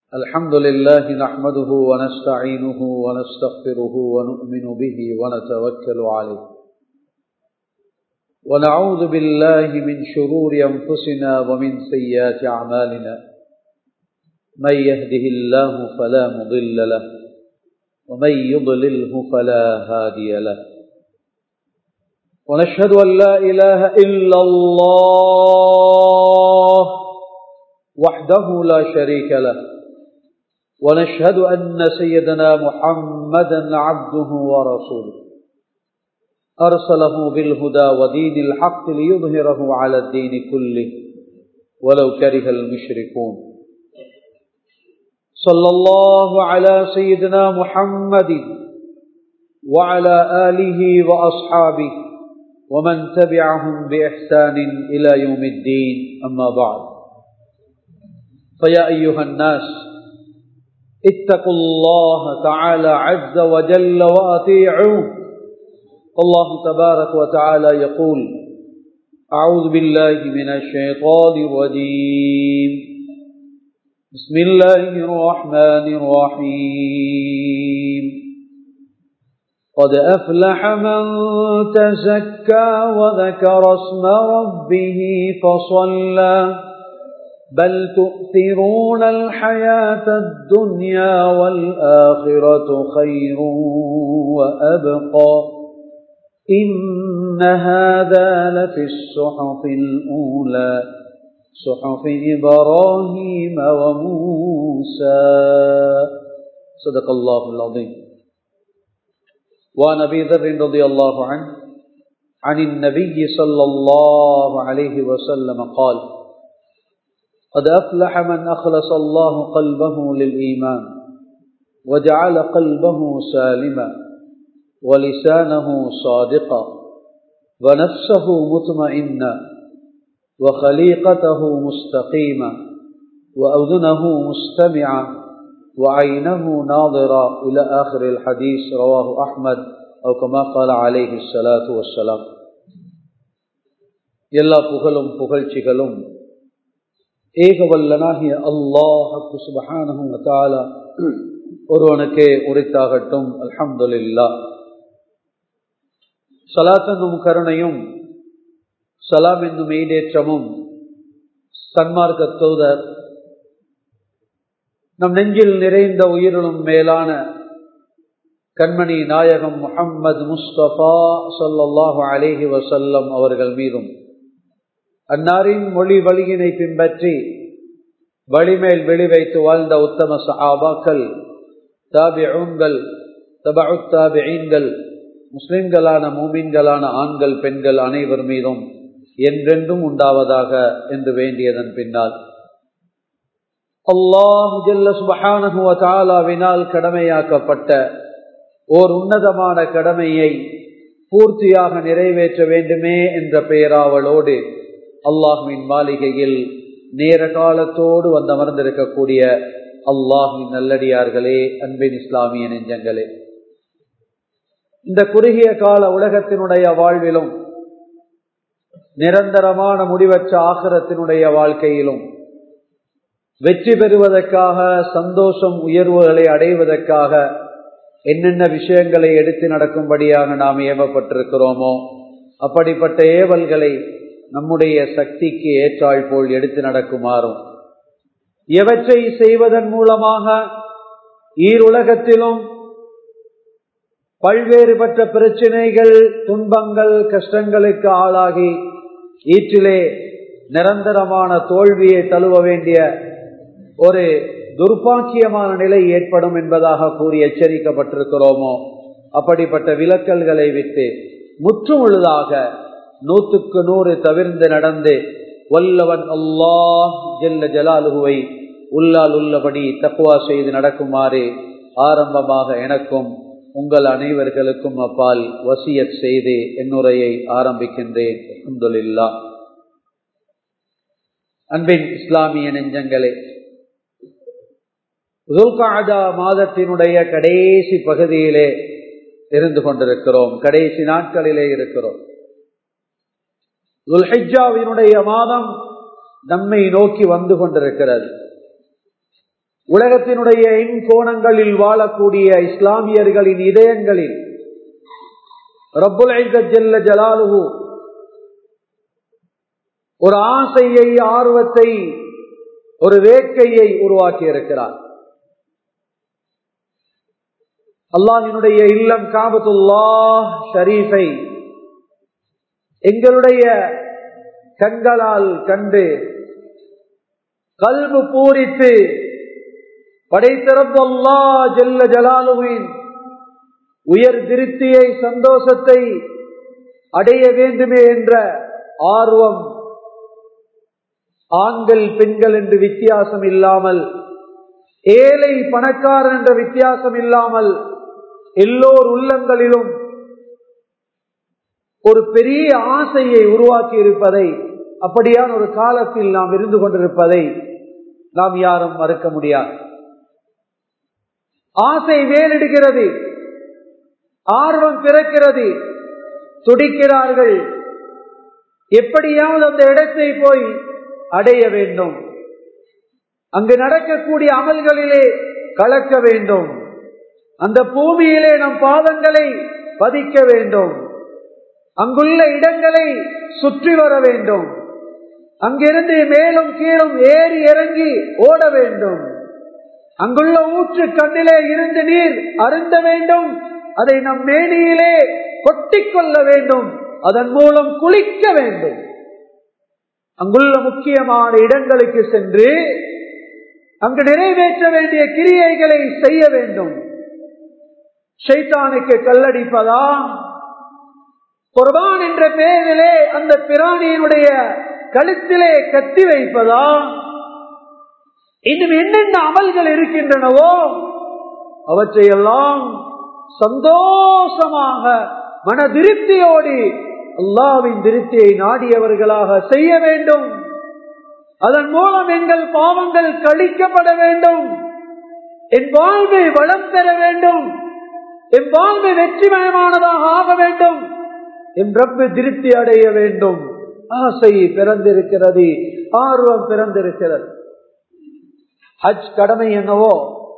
الحمد لله نحمده ونستعينه ونستغفره ونؤمن به ونتوكل عليه ونعوذ بالله من شرور أنفسنا ومن سيئات أعمالنا من يهده الله فلا مضل له ومن يضلله فلا هادي له ونشهد أن لا إله إلا الله وحده لا شريك له ونشهد أن سيدنا محمدا عبده ورسوله أرسله بالهدى ودين الحق ليظهره على الدين كله ولو كره المشركون صلى الله على سيدنا محمد وعلى آله وأصحابه ومن تبعهم بإحسان إلى يوم الدين أما بعد فيا أيها الناس اتقوا الله تعالى عز وجل وأطيعوه الله تبارك وتعالى يقول أعوذ بالله من الشيطان الرجيم بسم الله الرحمن الرحيم قد أفلح من تزكى وذكر اسم ربه فصلى بل تؤثرون الحياة الدنيا والآخرة خير وأبقى إن هذا لفي الصحف الأولى صحف إبراهيم وموسى صدق الله العظيم وعن أبي ذر رضي الله عنه عن النبي صلى الله عليه وسلم قال قد أفلح من أخلص الله قلبه للإيمان وجعل قلبه سالما ولسانه صادقا ونفسه مطمئنا وخليقته مستقيما وأذنه مستمعا وعينه ناظرا إلى آخر الحديث رواه أحمد أو كما قال عليه الصلاة والسلام எல்லா புகழும் புகழ்ச்சிகளும் ஏகவல்லனாகிய அல்லாஹு சுபஹானஹு வதஆலா ஒருவனுக்கே உரித்தாகட்டும் அல்ஹம்துலில்லா சலாத் என்னும் கருணையும் சலாம் என்னும் ஈடேற்றமும் சன்மார்க்க தூதர் நம் நெஞ்சில் நிறைந்த உயிரினும் மேலான கண்மணி நாயகம் முஹம்மது முஸ்தபா சொல்லல்லாஹு அலேஹி வசல்லம் அவர்கள் மீதும் அன்னாரின் மொழி வழியினை பின்பற்றி வழிமேல் வெளி வைத்து வாழ்ந்த உத்தம சஹாபாக்கள் தாபிஊன்கள் தபு தாபிஈன்கள் முஸ்லிம்களான மூமின்களான ஆண்கள் பெண்கள் அனைவர் மீதும் என்றென்றும் உண்டாவதாக என்று வேண்டியதன் பின்னால் அல்லாஹு சுபஹானஹுவதாலாவினால் கடமையாக்கப்பட்ட ஓர் உன்னதமான கடமையை பூர்த்தியாக நிறைவேற்ற வேண்டுமே என்ற பெயராவலோடு அல்லாஹுவின் மாளிகையில் நேர காலத்தோடு வந்து அமர்ந்திருக்கக்கூடிய அல்லாஹின் நல்லடியார்களே அன்பின் இஸ்லாமிய நெஞ்சங்களே இந்த குறுகிய கால உலகத்தினுடைய வாழ்விலும் நிரந்தரமான முடிவற்ற ஆகரத்தினுடைய வாழ்க்கையிலும் வெற்றி பெறுவதற்காக சந்தோஷம் உயர்வுகளை அடைவதற்காக என்னென்ன விஷயங்களை எடுத்து நடக்கும்படியாக நாம் ஏவப்பட்டிருக்கிறோமோ அப்படிப்பட்ட ஏவல்களை நம்முடைய சக்திக்கு ஏற்றாள் போல் எடுத்து நடக்குமாறும் எவற்றை செய்வதன் மூலமாக ஈருலகத்திலும் பல்வேறுபட்ட பிரச்சனைகள் துன்பங்கள் கஷ்டங்களுக்கு ஆளாகி ஈற்றிலே நிரந்தரமான தோல்வியை தழுவ வேண்டிய ஒரு துர்ப்பாக்கியமான நிலை ஏற்படும் என்பதாக கூறி எச்சரிக்கப்பட்டிருக்கிறோமோ அப்படிப்பட்ட விலக்கல்களை விட்டு முற்றுமுழுதாக நூற்றுக்கு நூறு தவிர்ந்து நடந்து வல்லவன் அல்லாஹ் ஜெல்ல ஜலாலுகுவை உள்ளால் உள்ளபடி தக்குவா செய்து நடக்குமாறு ஆரம்பமாக எனக்கும் உங்கள் அனைவர்களுக்கும் அப்பால் வசியத் செய்து என்னுரையை ஆரம்பிக்கின்றேன் அந்துல்லா அன்பின் இஸ்லாமிய நெஞ்சங்களே துல்காதா மாதத்தினுடைய கடைசி பகுதியிலே இருந்து கொண்டிருக்கிறோம் கடைசி நாட்களிலே இருக்கிறோம் துல்ஹிஜாவினுடைய மாதம் நம்மை நோக்கி வந்து கொண்டிருக்கிறது உலகத்தினுடைய இன்கோணங்களில் வாழக்கூடிய இஸ்லாமியர்களின் இதயங்களில் ரப்புல் ஜல்ல ஜலாலுஹு ஒரு ஆசையை ஆர்வத்தை ஒரு வேட்கையை உருவாக்கி இருக்கிறார் அல்லாஹினுடைய இல்லம் காபத்துல்லா ஷரீஃபை எங்களுடைய கண்களால் கண்டு கல்பு பூரித்து படைத்திறப்பு அல்லா ஜெல்ல ஜலாலுவின் உயர் திருப்தியை சந்தோஷத்தை அடைய வேண்டுமே என்ற ஆர்வம் ஆண்கள் பெண்கள் என்று வித்தியாசம் இல்லாமல் ஏழை பணக்காரன் என்ற வித்தியாசம் இல்லாமல் எல்லோர் உள்ளங்களிலும் ஒரு பெரிய ஆசையை உருவாக்கி இருப்பதை அப்படியான ஒரு காலத்தில் நாம் இருந்து கொண்டிருப்பதை நாம் யாரும் மறுக்க முடியாது ஆசை வேலிடுகிறது ஆர்வம் பிறக்கிறது துடிக்கிறார்கள் எப்படியாவது அந்த இடத்தை போய் அடைய வேண்டும் அங்கு நடக்கக்கூடிய அமல்களிலே கலக்க வேண்டும் அந்த பூமியிலே நம் பாதங்களை பதிக்க வேண்டும் அங்குள்ள இடங்களை சுற்றி வர வேண்டும் அங்கிருந்து மேலும் கீழும் ஏறி இறங்கி ஓட வேண்டும் அங்குள்ள ஊற்று கண்ணிலே இருந்து நீர் அருந்த வேண்டும் அதை நம் மேனியிலே கொட்டிக்கொள்ள வேண்டும் அதன் மூலம் குளிக்க வேண்டும் அங்குள்ள முக்கியமான இடங்களுக்கு சென்று அங்கு நிறைவேற்ற வேண்டிய கிரியைகளை செய்ய வேண்டும் ஷைத்தானுக்கு கல்லடிப்பதா குர்பான் என்ற பெயரிலே அந்த பிராணியினுடைய கழுத்திலே கத்தி வைப்பதா இன்னும் என்னென்ன அமல்கள் இருக்கின்றனவோ அவற்றையெல்லாம் சந்தோஷமாக மன திருப்தியோடு அல்லாவின் திருப்தியை நாடியவர்களாக செய்ய வேண்டும் அதன் மூலம் எங்கள் பாவங்கள் கழிக்கப்பட வேண்டும் என் வாழ்வை வளம் பெற வேண்டும் என் வாழ்வை வெற்றிமயமானதாக ஆக வேண்டும் என் ரப்பு திருப்தி அடைய வேண்டும் ஆசை பிறந்திருக்கிறது ஆர்வம் பிறந்திருக்கிறது ஹஜ் கடமை என்னவோ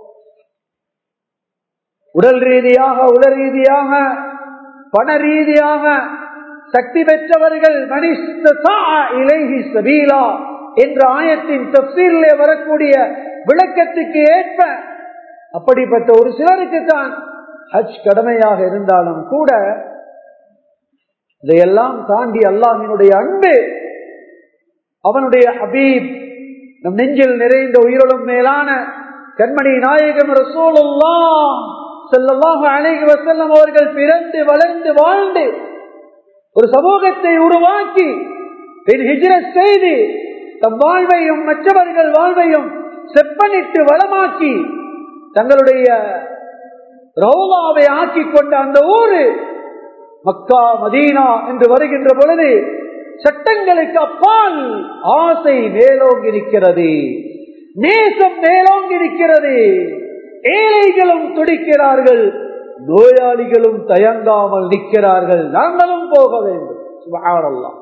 உடல் ரீதியாக உடல் ரீதியாக பண ரீதியாக சக்தி பெற்றவர்கள் இலகி சபீலா என்ற ஆயத்தின் தப்சீரிலே வரக்கூடிய விளக்கத்துக்கு ஏற்ப அப்படிப்பட்ட ஒரு சிலருக்கு தான் ஹஜ் கடமையாக இருந்தாலும் கூட இதையெல்லாம் தாண்டி அல்லாஹினுடைய அன்பு அவனுடைய ஹபீப் நம் நெஞ்சில் நிறைந்த உயிரோடும் மேலான கண்மணி நாயகம் ரசூலுல்லா செல்லமாக அணைகி வசல்லம் அவர்கள் பிறந்து வளர்ந்து வாழ்ந்து ஒரு சமூகத்தை உருவாக்கி பின் ஹிஜ்ரத் செய்து தம் வாழ்வையும் மற்றவர்கள் வாழ்வையும் செப்பனிட்டு வளமாக்கி தங்களுடைய ரவுலாவை ஆக்கி கொண்ட அந்த ஊரு மக்கா மதீனா என்று வருகின்ற பொழுது சட்டங்களுக்கு அப்பால் ஆசை மேலோங்கி இருக்கிறது நேசம் மேலோங்கி இருக்கிறது ஏழைகளும் துடிக்கிறார்கள் நோயாளிகளும் தயங்காமல் நிற்கிறார்கள் நாங்களும் போக வேண்டும் சுபஹானல்லாஹ்.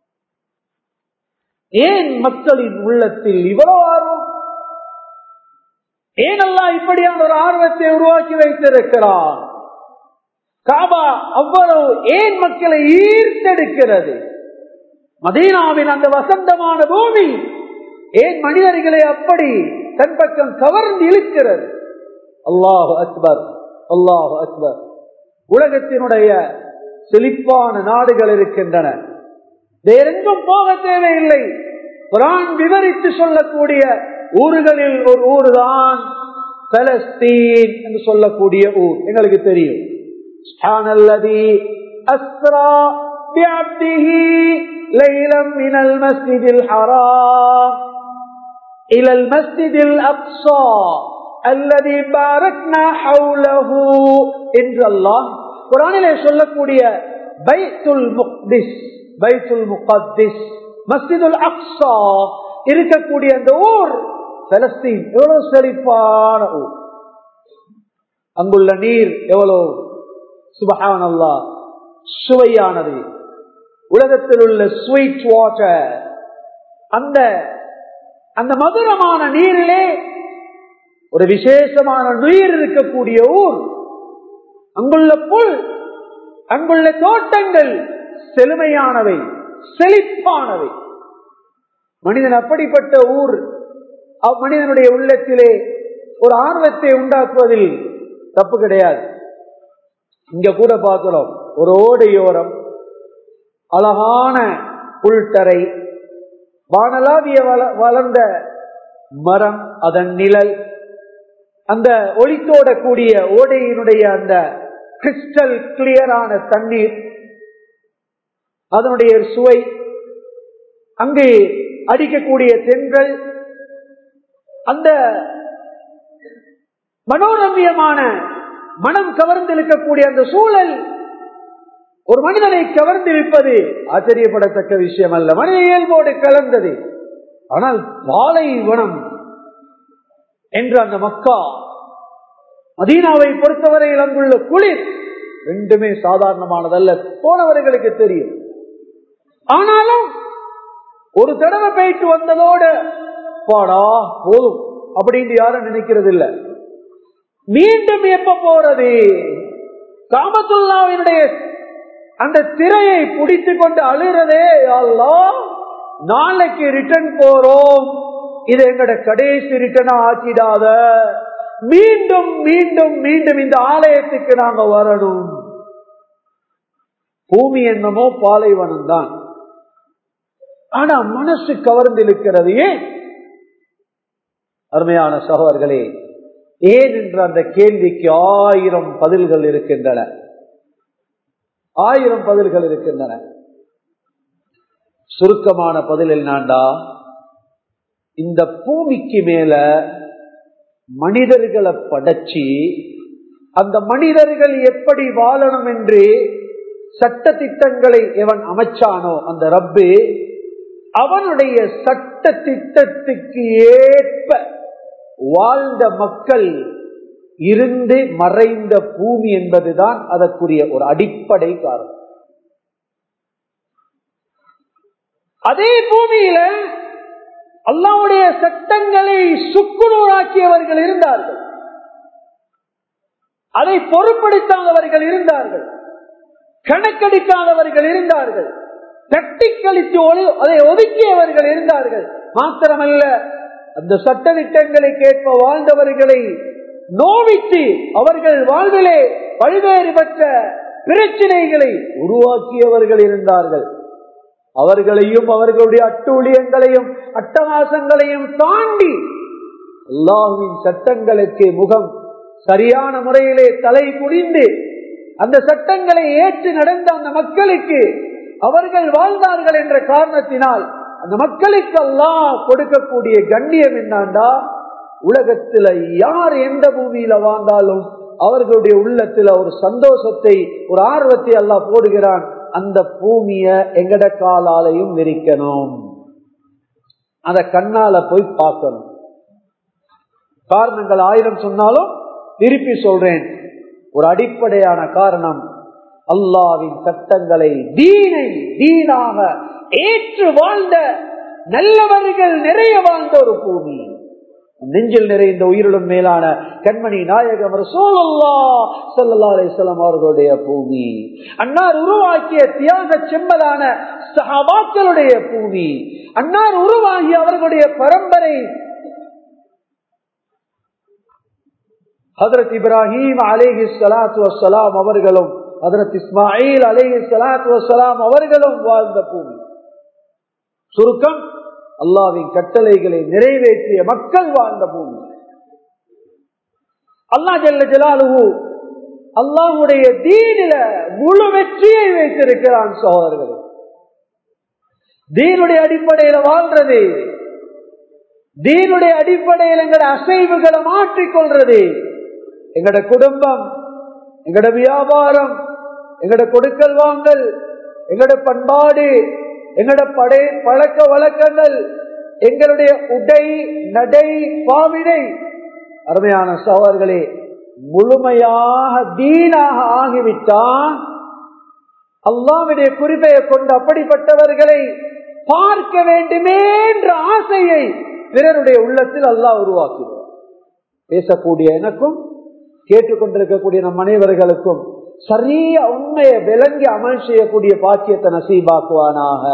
ஏன் மக்களின் உள்ளத்தில் இவ்வளவு ஆர்வம் ஏனெல்லாம் இப்படியான ஒரு ஆர்வத்தை உருவாக்கி வைத்திருக்கிறான் காபா அவ்வளவு ஏன் மக்களை ஈர்த்தெடுக்கிறது மதீனாவின் அந்த வசந்தமான பூமி ஏன் மனிதர்களை அப்படி தன் பக்கம் கவர்ந்து இழுக்கிறது அல்லாஹ் அக்பர் அல்லாஹ் அக்பர் உலகத்தினுடைய செழிப்பான நாடுகள் இருக்கின்றன வேறெங்கும் போக தேவையில்லை குரான் விவரித்து சொல்லக்கூடிய ஊர்களில் ஒரு ஊர் தான் பலஸ்தீன் என்று சொல்லக்கூடிய ஊர் எங்களுக்கு தெரியும் سبحان الذي أسرى بعبده ليلا من المسجد الحرام إلى المسجد الأقصى الذي باركنا حوله إن الله குரானிலே சொல்லக்கூடிய பைத்துல் முக்திஸ் பைத்துல் முகத்திஸ் மஸ்ஜிதுல் அக்ஸா இருக்கக்கூடிய அந்த ஊர் பலஸ்தீன் எவ்வளவு செழிப்பான ஊர் அங்குள்ள நீர் எவ்வளவு சுபஹான் அல்லா சுவையானது உலகத்தில் உள்ள ஸ்வீட் வாட்டர் அந்த அந்த மதுரமான நீரிலே ஒரு விசேஷமான நுயிர் இருக்கக்கூடிய ஊர் அங்குள்ள புல் அங்குள்ள தோட்டங்கள் செழுமையானவை செழிப்பானவை மனிதன் அப்படிப்பட்ட ஊர் மனிதனுடைய உள்ளத்திலே ஒரு ஆர்வத்தை உண்டாக்குவதில் தப்பு கிடையாது இங்க கூட பார்க்கிறோம் ஒரு ஓடையோரம் அழகான புல்தரை வானலாவிய வளர்ந்த மரம் அதன் நிழல் அந்த ஒளித்தோட கூடிய ஓடையினுடைய அந்த கிறிஸ்டல் கிளியரான தண்ணீர் அதனுடைய சுவை அங்கு அடிக்கக்கூடிய தென்றல் அந்த மனோரம்யமான மனம் கவர்ந்திருக்கக்கூடிய அந்த சூழல் ஒரு மனிதனை கவர்ந்திருப்பது ஆச்சரியப்படத்தக்க விஷயம் அல்ல மனித இயல்போடு கலந்தது ஆனால் பாலைவனம் என்ற அந்த மக்கா மதீனாவை பொறுத்தவரையில் அங்குள்ள குளிர் ரெண்டுமே சாதாரணமானதல்ல போனவர்களுக்கு தெரியும் ஆனாலும் ஒரு தடவை போயிட்டு வந்ததோட பாடா போதும் அப்படின்னு யாரும் நினைக்கிறது இல்ல மீண்டும் எப்ப போறது காமத்துல்லாவினுடைய அந்த திரையை பிடித்து கொண்டு அழுறதே அல்லா நாளைக்கு ரிட்டர்ன் போறோம் இது எங்கட கடைசி ரிட்டர்னா ஆக்கிடாத மீண்டும் மீண்டும் மீண்டும் இந்த ஆலயத்துக்கு நாங்க வரணும் பூமி என்னமோ பாலைவனம் தான் ஆனா மனசு கவர்ந்திருக்கிறது ஏன் அருமையான சகோதர்களே ஏன் என்ற அந்த கேள்விக்கு ஆயிரம் பதில்கள் இருக்கின்றன ஆயிரம் பதில்கள் இருக்கின்றன சுருக்கமான பதில் என்னாண்டா இந்த பூமிக்கு மேல மனிதர்களை படைச்சி அந்த மனிதர்கள் எப்படி வாழணும் என்று சட்ட திட்டங்களை எவன் அமைச்சானோ அந்த ரப்பு அவனுடைய சட்ட திட்டத்துக்கு ஏற்ப வாழ்ந்த மக்கள் இருந்து மறைந்த பூமி என்பதுதான் அதற்குரிய ஒரு அடிப்படை காரணம் அதே பூமியில அல்லாவுடைய சட்டங்களை சுக்குநூறாக்கியவர்கள் இருந்தார்கள் அதை பொருட்படுத்தாதவர்கள் இருந்தார்கள் கணக்கெடுக்காதவர்கள் இருந்தார்கள் தட்டி கழித்து அதை ஒதுக்கியவர்கள் இருந்தார்கள் மாத்திரமல்ல அந்த சட்டத்திட்டங்களை கேட்ப வாழ்ந்தவர்களை நோவித்து அவர்கள் வாழ்விலே பல்வேறு பெற்ற பிரச்சனைகளை உருவாக்கியவர்கள் இருந்தார்கள் அவர்களையும் அவர்களுடைய அட்டூழியங்களையும் அட்டகாசங்களையும் தாண்டி அல்லாஹுவின் சட்டங்களுக்கு முகம் சரியான முறையிலே தலை குடிந்து அந்த சட்டங்களை ஏற்று நடந்த அந்த மக்களுக்கு அவர்கள் வாழ்ந்தார்கள் என்ற காரணத்தினால் அந்த மக்களுக்கு எல்லாம் கொடுக்கக்கூடிய கண்ணியம் என்னாண்டா உலகத்துல யார் எந்த பூமியில வாழ்ந்தாலும் அவர்களுடைய உள்ளத்துல ஒரு சந்தோஷத்தை ஒரு ஆர்வத்தை எல்லாம் போடுகிறான் அந்த பூமிய எங்கட காலாலையும் விரிக்கணும் அத கண்ணால போய் பார்க்கணும் காரணங்கள் ஆயிரம் சொன்னாலும் திருப்பி சொல்றேன் ஒரு அடிப்படையான காரணம் அல்லாவின் சட்டங்களை தீனை தீனாக ஏற்று வாழ்ந்த நல்லவர்கள் நிறைய வாழ்ந்த ஒரு பூமி நெஞ்சில் நிறைந்த உயிரிலும் மேலான கண்மணி நாயகம் செல்லம் அவர்களுடைய பூமி அன்னார் உருவாக்கிய தியாக செம்மலான சஹாபாக்களுடைய பூமி அன்னார் உருவாகி அவர்களுடைய பரம்பரை ஹதரத் இப்ராஹிம் அலேஹி சலாத்து வசலாம் அவர்களும் ஹதரத் இஸ்மாயில் அலேஹி சலாத்து வசலாம் அவர்களும் வாழ்ந்த பூமி சுருக்கம் அல்லாவின் கட்டளைகளை நிறைவேற்றிய மக்கள் வாழ்ந்த பூமி அல்லா ஜல்ல ஜலாலுவு அல்லாஹுடைய தீனில முழு வெற்றியை வைத்திருக்கிறான் சகோதரர்கள் தீனுடைய அடிப்படையில வாழ்றது தீனுடைய அடிப்படையில் எங்கட அசைவுகளை மாற்றிக்கொள்றது எங்கட குடும்பம் எங்கட வியாபாரம் எங்கட கொடுக்கல் வாங்கல் எங்கட பண்பாடு எங்கட படை பழக்க வழக்கங்கள் எங்களுடைய உடை நடை பாவினை அருமையான சவார்களே முழுமையாக தீனாக ஆகிவிட்டான் அல்லாவுடைய குறிப்பையை கொண்டு அப்படிப்பட்டவர்களை பார்க்க வேண்டுமே என்ற ஆசையை பிறருடைய உள்ளத்தில் அல்லாஹ் உருவாக்குகிறார் பேசக்கூடிய எனக்கும் கேட்டுக்கொண்டிருக்கக்கூடிய நம் அனைவர்களுக்கும் சரிய உண்மையை விளங்கி அமல் செய்யக்கூடிய பாக்கியத்தை நசீபாக்குவானாக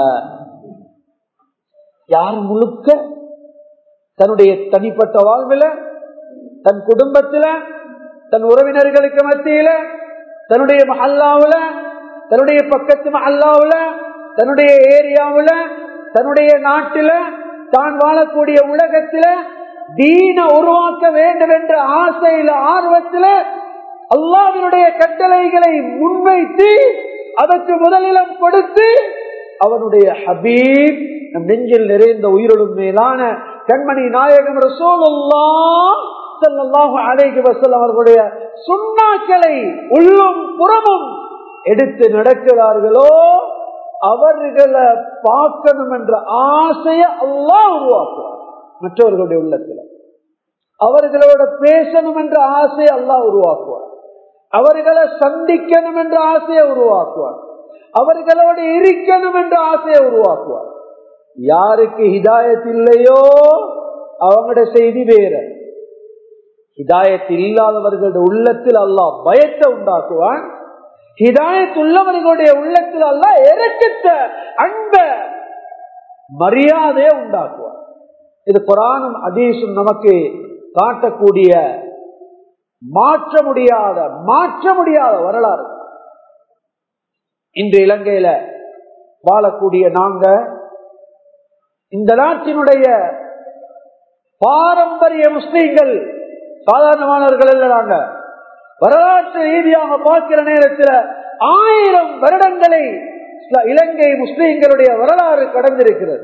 யார் முழுக்க தன்னுடைய தனிப்பட்ட வாழ்வில் தன் குடும்பத்துல தன் உறவினர்களுக்கு மத்தியில தன்னுடைய மஹல்லாவுல தன்னுடைய பக்கத்து மஹல்லாவுல தன்னுடைய ஏரியாவுல தன்னுடைய நாட்டில தான் வாழக்கூடிய உலகத்தில தீன உருவாக்க வேண்டும் என்ற ஆசையில ஆர்வத்தில அல்லாவினுடைய கட்டளைகளை முன்வைத்து அதற்கு முதலிடம் கொடுத்து அவனுடைய ஹபீப் நம் நெஞ்சில் நிறைந்த உயிரிடும் மேலான கண்மணி நாயகம் ரசோல்லாஹு அலைஹி வஸல்லம் அவர்களுடைய சுண்ணாக்களை உள்ளும் புறமும் எடுத்து நடக்கிறார்களோ அவர்களை பார்க்கணும் என்ற ஆசையை அல்லாஹ் உருவாக்குவார் மற்றவர்களுடைய உள்ளத்துல அவர்களோட பேசணும் என்ற ஆசையை அல்லாஹ் உருவாக்குவார் அவர்களை சந்திக்கணும் என்ற ஆசையை உருவாக்குவார் அவர்களோடு இருக்கணும் என்ற ஆசையை உருவாக்குவார் யாருக்கு ஹிதாயத் இல்லையோ அவங்களோட செய்தி வேற ஹிதாயத் இல்லாதவர்களுடைய உள்ளத்தில் அல்லாஹ் பயத்தை உண்டாக்குவான் ஹிதாயத் உள்ளவர்களுடைய உள்ளத்தில் அல்லாஹ் இறக்கத்தை அன்ப மரியாதையை உண்டாக்குவார் இது குரானும் அதீசும் நமக்கு காட்டக்கூடிய மாற்ற முடியாத மாற்ற முடியாத வரலாறு இன்று இலங்கையில வாழக்கூடிய நாங்க இந்த நாட்டினுடைய பாரம்பரிய முஸ்லீம்கள் சாதாரணமானவர்கள் அல்ல நாங்க வரலாற்று ரீதியாக பார்க்கிற நேரத்தில் ஆயிரம் வருடங்களை இலங்கை முஸ்லீம்களுடைய வரலாறு கடந்திருக்கிறது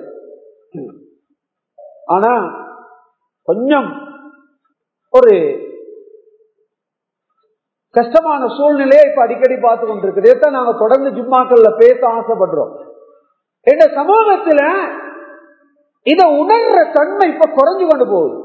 ஆனா கொஞ்சம் ஒரு கஷ்டமான சூழ்நிலையை இப்ப அடிக்கடி பார்த்து கொண்டிருக்கிறது இதைத்தான் நாங்க தொடர்ந்து ஜும்மாக்கள்ல பேச ஆசைப்படுறோம் இந்த சமூகத்துல இத உணர்ற தன்மை இப்ப குறைஞ்சு கொண்டு போகுது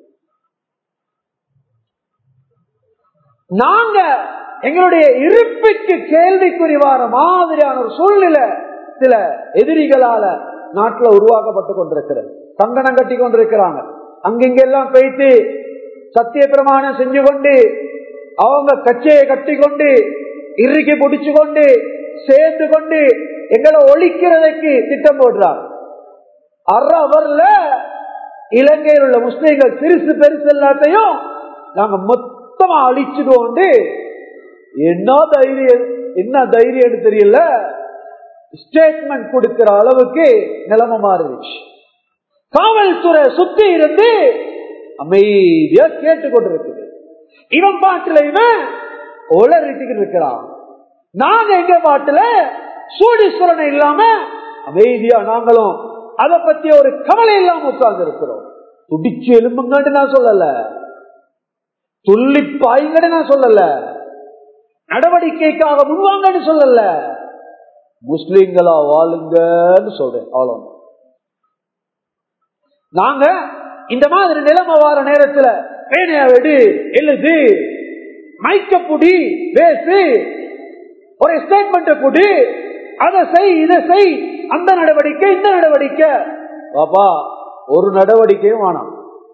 நாங்க எங்களுடைய இருப்புக்கு கேள்விக்குறி வார மாதிரியான ஒரு சூழ்நிலை சில எதிரிகளால நாட்டில் உருவாக்கப்பட்டு கொண்டிருக்கிறது கங்கணம் கட்டி கொண்டிருக்கிறாங்க அங்கிங்கெல்லாம் போயிட்டு சத்திய பிரமாணம் செஞ்சு கொண்டு அவங்க கச்சையை கட்டி கொண்டு இறுக்கி பிடிச்சு கொண்டு சேர்ந்து கொண்டு எங்களை ஒழிக்கிறதுக்கு திட்டம் போடுறாங்க அறவர்ல இலங்கையில் உள்ள முஸ்லீம்கள் சிறுசு பெருசு எல்லாத்தையும் நாங்க மொத்தமா அழிச்சுடுவோம் என்ன தைரியம் என்ன தைரியம் தெரியல ஸ்டேட்மெண்ட் கொடுக்கிற அளவுக்கு நிலைமை மாறிடுச்சு காவல்துறை சுத்தி இருந்து அமைதியா கேட்டுக்கொண்டிருக்குது இவன் பாட்டுல இவன் ஒளரிட்டு இருக்கிறான் நாங்க எங்க பாட்டுல சூடீஸ்வரனை இல்லாம அமைதியா நாங்களும் அதை பத்தி ஒரு கவலை இல்லாம உட்கார்ந்து இருக்கிறோம் துடிச்சு எலும்புங்கன்னு நான் சொல்லல துள்ளி பாயுங்கன்னு நான் சொல்லல நடவடிக்கைக்காக முன்வாங்கன்னு சொல்லல முஸ்லிம்களா வாழுங்கன்னு சொல்றேன் அவ்வளவு நாங்க இந்த மாதிரி நிலைமை வார நேரத்துல பேனையா வெடு எழுது மைக்க புடி பேசு ஒரு ஸ்டேட்மெண்ட் கொடு அதை செய் இதை செய் அந்த நடவடிக்கை இந்த நடவடிக்கை பாப்பா ஒரு நடவடிக்கையும் வேணாம்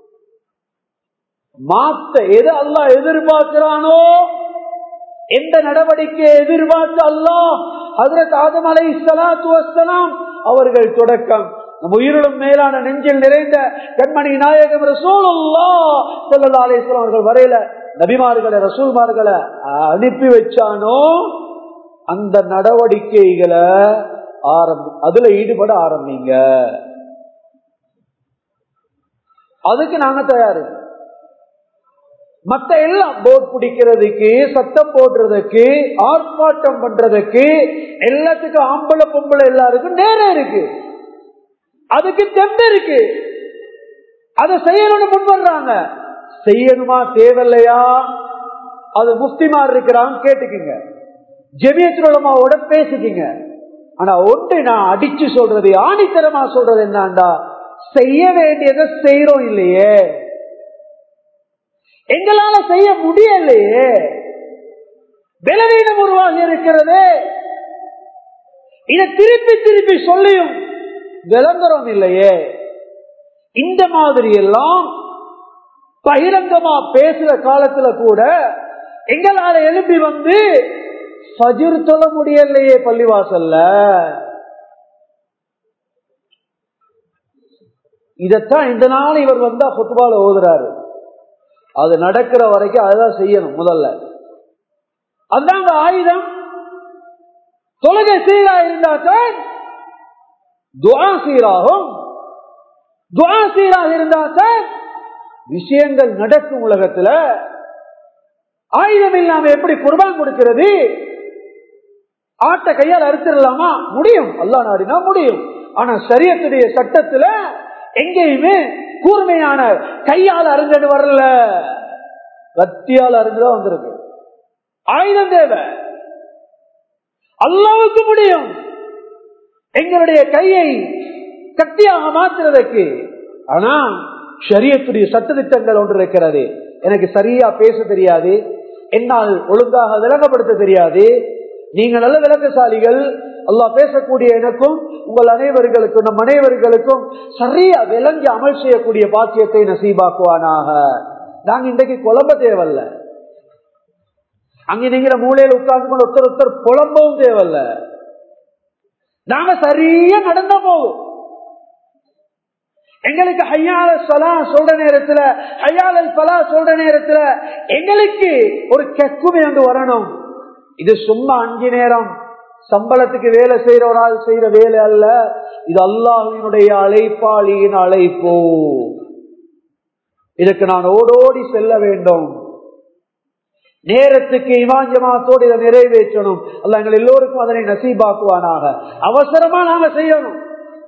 மாத்த எது அல்லா எதிர்பார்க்கிறானோ எந்த நடவடிக்கையை எதிர்பார்த்து அல்லா அதற்கு ஆதம் அலை சலாத்து வசலாம் அவர்கள் தொடக்கம் நம் உயிரிலும் மேலான நெஞ்சில் நிறைந்த கண்மணி நாயகம் ரசூலுல்லா சொல்லல்லா அலிஸ்லாம் அவர்கள் வரையில நபிமார்களை ரசூல்மார்களை அனுப்பி வச்சானோ அந்த நடவடிக்கைகளை ஆரம்பி அதுல ஈடுபட ஆரம்பிங்க அதுக்கு நாங்க தயாரு மத்த எல்லாம் போட் பிடிக்கிறதுக்கு சத்தம் போடுறதுக்கு ஆர்ப்பாட்டம் பண்றதுக்கு எல்லாத்துக்கும் ஆம்பளை பொம்பளை எல்லாருக்கும் நேரம் இருக்கு அதுக்கு தெம்பு இருக்கு அதை செய்யணும்னு முன் வர்றாங்க செய்யணுமா தேவையில்லையா அது முஸ்லிமார் இருக்கிறாங்க கேட்டுக்குங்க ஜெமியத்துலமாவோட பேசிக்கிங்க ஆனா ஒன்று நான் அடிச்சு சொல்றது ஆணித்தரமா சொல்றது என்னண்டா செய்ய வேண்டியதை செய்யறோம் இல்லையே எங்களால செய்ய முடியலையே பலவீனம் உருவாகி இருக்கிறது இதை திருப்பி திருப்பி சொல்லியும் விளங்குறோம் இல்லையே இந்த மாதிரி எல்லாம் பகிரங்கமா பேசுற காலத்துல கூட எங்களால எழுப்பி வந்து ஃபஜிர் தொழ முடியலையே பள்ளிவாசல்ல இதத்தான் இந்த நாள் இவர் வந்தா கொத்துபால ஓதுறாரு அது நடக்கிற வரைக்கும் அதுதான் செய்யணும் முதல்ல அதுதான் ஆயுதம் தொழுகை சீரா இருந்தால்தான் துவா சீராகும் துவா சீராக இருந்தால்தான் விஷயங்கள் நடக்கும் உலகத்துல ஆயுதம் இல்லாம எப்படி குர்பான் கொடுக்கிறது ஆட்ட கையால் அறுத்திடலாமா முடியும் அல்லா நாடினா முடியும் ஆனா சரியத்துடைய சட்டத்துல எங்கேயுமே கூர்மையான கையால் அருந்தது வரல கத்தியால் அருந்துதான் வந்திருக்கு ஆயுதம் தேவை அல்லாவுக்கு முடியும் எங்களுடைய கையை கத்தியாக மாற்றுறதுக்கு ஆனா ஷரியத்துடைய சட்டத்திட்டங்கள் ஒன்று இருக்கிறது எனக்கு சரியா பேச தெரியாது என்னால் ஒழுங்காக விளங்கப்படுத்த தெரியாது நீங்கள் நல்ல விளக்கசாலிகள் அல்லாஹ் பேசக்கூடிய எனக்கும் உங்கள் அனைவர்களுக்கும் நம் அனைவர்களுக்கும் சரியா விளங்கி அமல் செய்யக்கூடிய பாக்கியத்தை நசீபாக்குவானாக நாங்க இன்றைக்கு குழம்ப தேவையில்ல அங்க நீங்கிற மூலையில உட்கார்ந்து கொண்டு ஒருத்தர் ஒருத்தர் புலம்பவும் தேவையில்ல நாங்க சரியா நடந்த போகும் எங்களுக்கு ஹையால சலா சொல்ற நேரத்துல ஹையால பலா சொல்ற நேரத்துல எங்களுக்கு ஒரு கெக்குமே வந்து வரணும் இது சும்மா அஞ்சு நேரம் சம்பளத்துக்கு வேலை செய்யற ஒரு ஆள் செய்யற வேலை அல்ல இது அல்லாஹினுடைய அழைப்பாளியின் அழைப்போ இதுக்கு நான் ஓடோடி செல்ல வேண்டும் நேரத்துக்கு இமாஞ்சமாத்தோடு இதை நிறைவேற்றணும் அல்ல எங்கள் எல்லோருக்கும் அதனை நசீபாக்குவானாக அவசரமா நாங்க செய்யணும்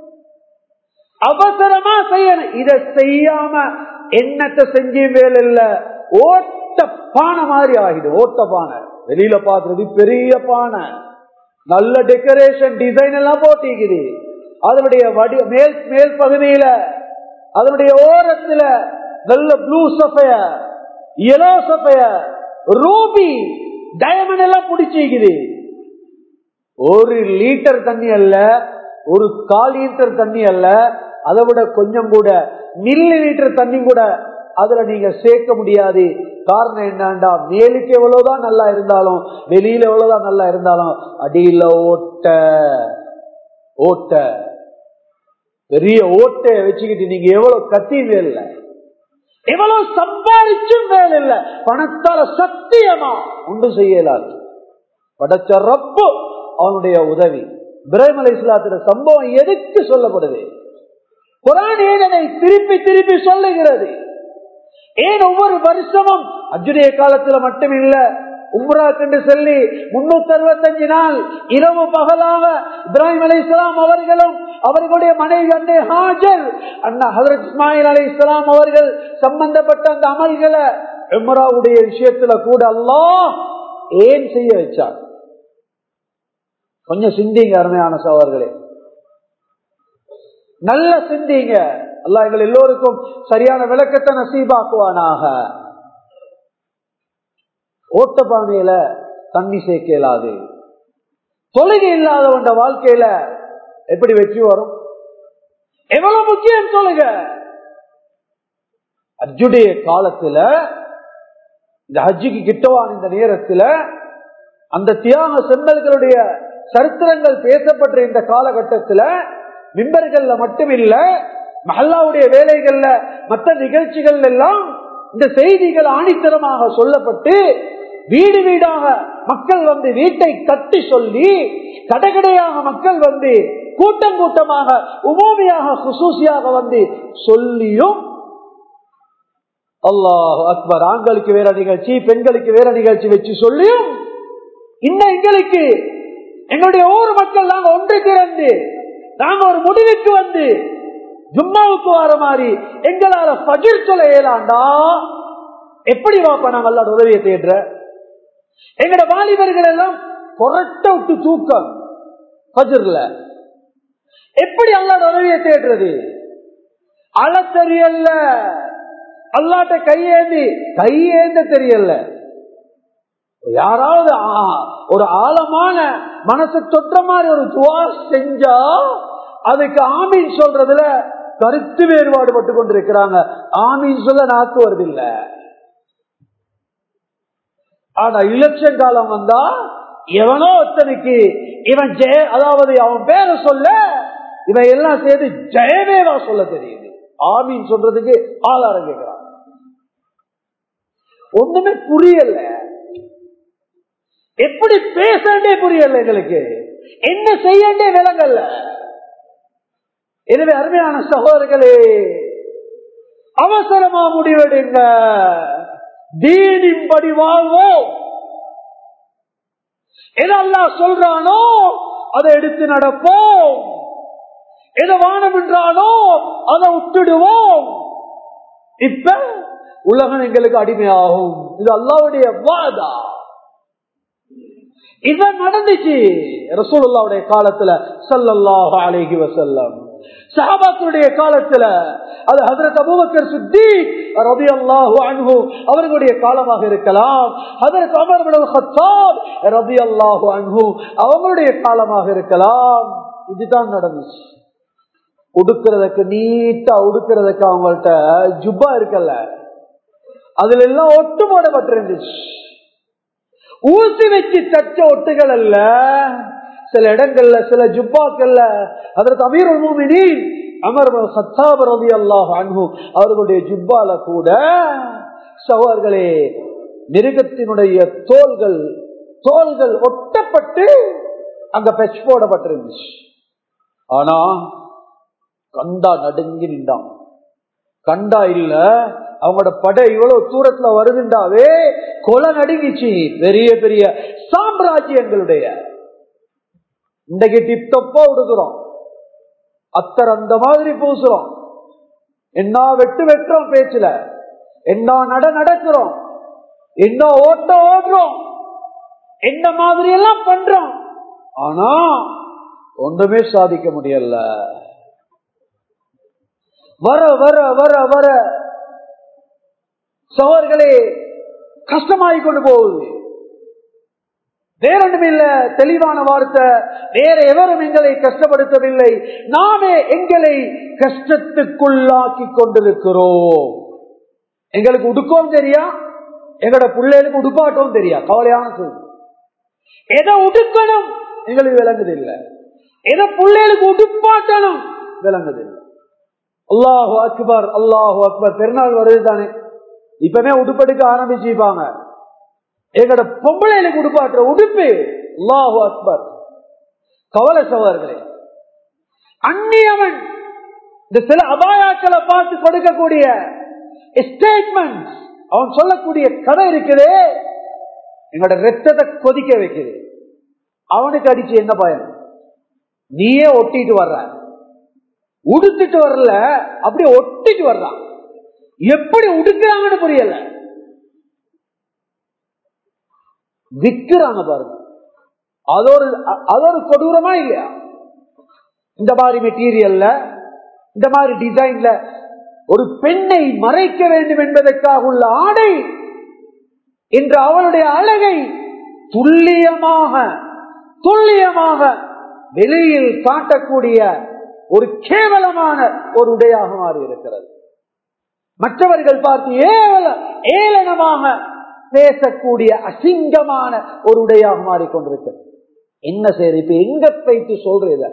அவசரமா செய்யணும் இதை செய்யாம என்னத்தை செஞ்சு வேலை இல்ல ஓட்ட பானை மாதிரி ஆகிடும் ஓட்ட பானை வெளியில பாக்குறது பெரிய பானை நல்ல டெக்கரேஷன் டிசைன் எல்லாம் போட்டிக்குது அதனுடைய வடி மேல் மேல் பகுதியில அதனுடைய ஓரத்துல நல்ல blue sapphire yellow sapphire ruby diamond எல்லாம் பிடிச்சிக்குது ஒரு லிட்டர் தண்ணி அல்ல ஒரு கால் லிட்டர் தண்ணி அல்ல அதை விட கொஞ்சம் கூட மில்லி லிட்டர் தண்ணி கூட அதுல நீங்க சேர்க்க முடியாது காரணம் என்னண்டா மேலுக்கு எவ்வளவுதான் நல்லா இருந்தாலும் வெளியில எவ்வளவுதான் நல்லா இருந்தாலும் அடியில ஓட்ட ஓட்ட பெரிய ஓட்டைய வச்சுக்கிட்டு நீங்க எவ்வளவு கத்தி வேலை எவ்வளவு சம்பாதிச்சும் வேலை இல்ல பணத்தால சத்தியமா ஒன்றும் செய்யலாது படைச்ச ரப்பு அவனுடைய உதவி இப்ராஹிம் அலி இஸ்லாத்திர சம்பவம் எதுக்கு சொல்லப்படுது குரான் ஏதனை திருப்பி திருப்பி சொல்லுகிறது ஏன் ஒவ்வொரு வருஷமும் அஜுடைய காலத்துல மட்டும் இல்ல உம்ரா கண்டு சொல்லி முன்னூத்தி அறுபத்தஞ்சு நாள் இரவு பகலாக இப்ராஹிம் அலி இஸ்லாம் அவர்களும் அவர்களுடைய மனைவி அன்னை ஹாஜர் அண்ணா ஹசரத் இஸ்மாயில் அலி இஸ்லாம் அவர்கள் சம்பந்தப்பட்ட அந்த அமல்களை உம்ராவுடைய விஷயத்துல கூட அல்லாஹ் ஏன் செய்ய வச்சார் கொஞ்சம் சிந்திங்க அருமையான சவர்களே நல்ல சிந்திங்க அல்லா எங்கள் எல்லோருக்கும் சரியான விளக்கத்தை நசீபாக்குவானாக ஓட்டப்பானையில தண்ணி சேர்க்க இயலாது தொழுகை இல்லாதவன் வாழ்க்கையில எப்படி வெற்றி வரும் எவ்வளவு முக்கியம் சொல்லுங்க அஜுடைய காலத்துல இந்த ஹஜ்ஜுக்கு கிட்டவான் இந்த நேரத்துல அந்த தியாக செம்மல்களுடைய சரித்திரங்கள் பேசப்பட்ட இந்த காலகட்டத்துல மிம்பர்கள்ல மட்டும் இல்ல மஹல்லாவுடைய வேலைகள்ல மற்ற நிகழ்ச்சிகள் எல்லாம் இந்த செய்திகள் ஆணித்தரமாக சொல்லப்பட்டு வீடு வீடாக மக்கள் வந்து வீட்டை கட்டி சொல்லி கடைகடையாக மக்கள் வந்து கூட்டம் கூட்டமாக உமோமியாக குசூசியாக வந்து சொல்லியும் அல்லாஹ் அக்பர் ஆண்களுக்கு வேற நிகழ்ச்சி பெண்களுக்கு வேற நிகழ்ச்சி வச்சு சொல்லியும் இன்னும் எங்களுக்கு எங்களுடைய ஊர் மக்கள் நாங்க ஒன்று திறந்து நாங்க ஒரு முடிவுக்கு வந்து ஜும்மாவுக்கு வர மாதிரி எங்களால பகிர் சொல்ல இயலாண்டா எப்படி வாப்பா நாங்க அல்லாட உதவியை தேடுற எங்கட வாலிபர்கள் எல்லாம் கொரட்ட விட்டு தூக்கம் பஜர்ல எப்படி அல்லாட உதவியை தேடுறது அழ தெரியல அல்லாட்ட கையேந்தி கையேந்த தெரியல யாராவது ஒரு ஆழமான மனசு தொற்ற மாதிரி ஒரு துவா செஞ்சா அதுக்கு ஆமீன் சொல்றதுல கருத்து வேறுபாடு பட்டு கொண்டிருக்கிறாங்க ஆமீன் சொல்ல நாக்கு வருதில்ல ஆனா இலட்சம் காலம் வந்தா எவனோ ஒருத்தனுக்கு இவன் ஜெய அதாவது அவன் பேரை சொல்ல இவன் எல்லாம் சேர்த்து ஜெயவேவா சொல்ல தெரியுது ஆமீன் சொல்றதுக்கு ஆதாரம் கேட்கிறான் ஒண்ணுமே புரியல எப்படி பேசண்டே புரியல எங்களுக்கு என்ன செய்யண்டே விலங்கல்ல எனவே அருமையான சகோதரர்களே அவசரமா முடிவெடுங்க தீனின்படி வாழ்வோம் எதெல்லாம் சொல்றானோ அதை எடுத்து நடப்போம் எதை வானம் என்றானோ அதை விட்டுடுவோம் இப்ப உலகம் எங்களுக்கு அடிமையாகும் இது அல்லாவுடைய வாதா இதான் நடந்துச்சு ரசூலுல்லாவுடைய காலத்துல சல்லல்லாஹு அலைஹி வஸல்லம் சஹாபாக்களுடைய காலத்துல அது ஹதரத் அபூபக்கர் சித்திக் ரலியல்லாஹு அன்ஹு அவர்களுடைய காலமாக இருக்கலாம் ஹதரத் உமர் இப்னு கத்தாப் ரலியல்லாஹு அன்ஹு அவங்களுடைய காலமாக இருக்கலாம் இதுதான் நடந்துச்சு உடுக்கிறதுக்கு நீட்டா உடுக்கிறதுக்கு அவங்கள்ட்ட ஜுப்பா இருக்கல்ல அதுல எல்லாம் ஒட்டு போடப்பட்டிருந்துச்சு ஊசி வச்சு தச்ச ஒட்டுகள் அல்ல சில இடங்கள்ல சில ஜுப்பாக்கள்ல அதற்கு அமீர் மூமினின் அமர் சத்தாப் ரவி அல்லாஹ் அன்பு அவர்களுடைய ஜுப்பால கூட சகோதர்களே மிருகத்தினுடைய தோள்கள் தோள்கள் ஒட்டப்பட்டு அங்க பெச் போடப்பட்டிருந்துச்சு ஆனா கண்டா நடுங்கி நின்றான் கண்டா இல்ல அவங்களோட படை இவ்வளவு தூரத்துல வருதுண்டாவே கொலை நடுங்கிச்சு பெரிய பெரிய சாம்ராஜ்யங்களுடைய இன்றைக்கு டிப்டப்பா விடுக்கிறோம் அத்தர் அந்த மாதிரி பூசுறோம் என்ன வெட்டு வெட்டுறோம் பேச்சுல என்ன நட நடக்கிறோம் என்ன ஓட்ட ஓடுறோம் என்ன மாதிரி எல்லாம் பண்றோம் ஆனா ஒன்றுமே சாதிக்க முடியல வர வர வர வர சவர்களே கஷ்டமாகி கொண்டு போகுது வேறொன்றும் இல்ல தெளிவான வார்த்தை வேற எவரும் எங்களை கஷ்டப்படுத்தவில்லை நாமே எங்களை கஷ்டத்துக்குள்ளாக்கி கொண்டிருக்கிறோம் எங்களுக்கு உடுக்கவும் தெரியா எங்களோட பிள்ளைகளுக்கு உடுப்பாட்டவும் தெரியா கவலையான சொல் எதை உடுக்கணும் எங்களுக்கு விளங்குது இல்லை எதை பிள்ளைகளுக்கு உடுப்பாட்டணும் விளங்குது இல்லை அல்லாஹு அக்பர் அல்லாஹு அக்பர் பெருநாள் வருது தானே இப்பவே உடுப்படுக்க ஆரம்பிச்சுப்பாங்க எங்களோட பொம்பளைகளுக்கு உடுப்பாற்ற உடுப்பு அல்லாஹு அக்பர் கவலை சவர்களே அந்நியவன் இந்த சில அபாயாக்களை பார்த்து கொடுக்கக்கூடிய ஸ்டேட்மெண்ட் அவன் சொல்லக்கூடிய கதை இருக்குது எங்களோட ரத்தத்தை கொதிக்க வைக்குது அவனுக்கு அடிச்சு என்ன பயன் நீயே ஒட்டிட்டு வர்ற உடுத்துட்டு வரல அப்படியே ஒட்டிட்டு வர்றான் எப்படி உடுக்கிறாங்கன்னு புரியல விற்கிறாங்க பாருங்க அது ஒரு அது ஒரு கொடூரமா இல்லையா இந்த மாதிரி மெட்டீரியல்ல இந்த மாதிரி டிசைன்ல ஒரு பெண்ணை மறைக்க வேண்டும் என்பதற்காக உள்ள ஆடை இன்று அவளுடைய அழகை துல்லியமாக துல்லியமாக வெளியில் காட்டக்கூடிய ஒரு கேவலமான ஒரு உடையாக மாறி இருக்கிறது மற்றவர்கள் பார்த்து ஏவல ஏளனமாக பேசக்கூடிய அசிங்கமான ஒரு உடையாக மாறிக்கொண்டிருக்கிறது என்ன செய்யுது இப்ப எங்க போயிட்டு சொல்றது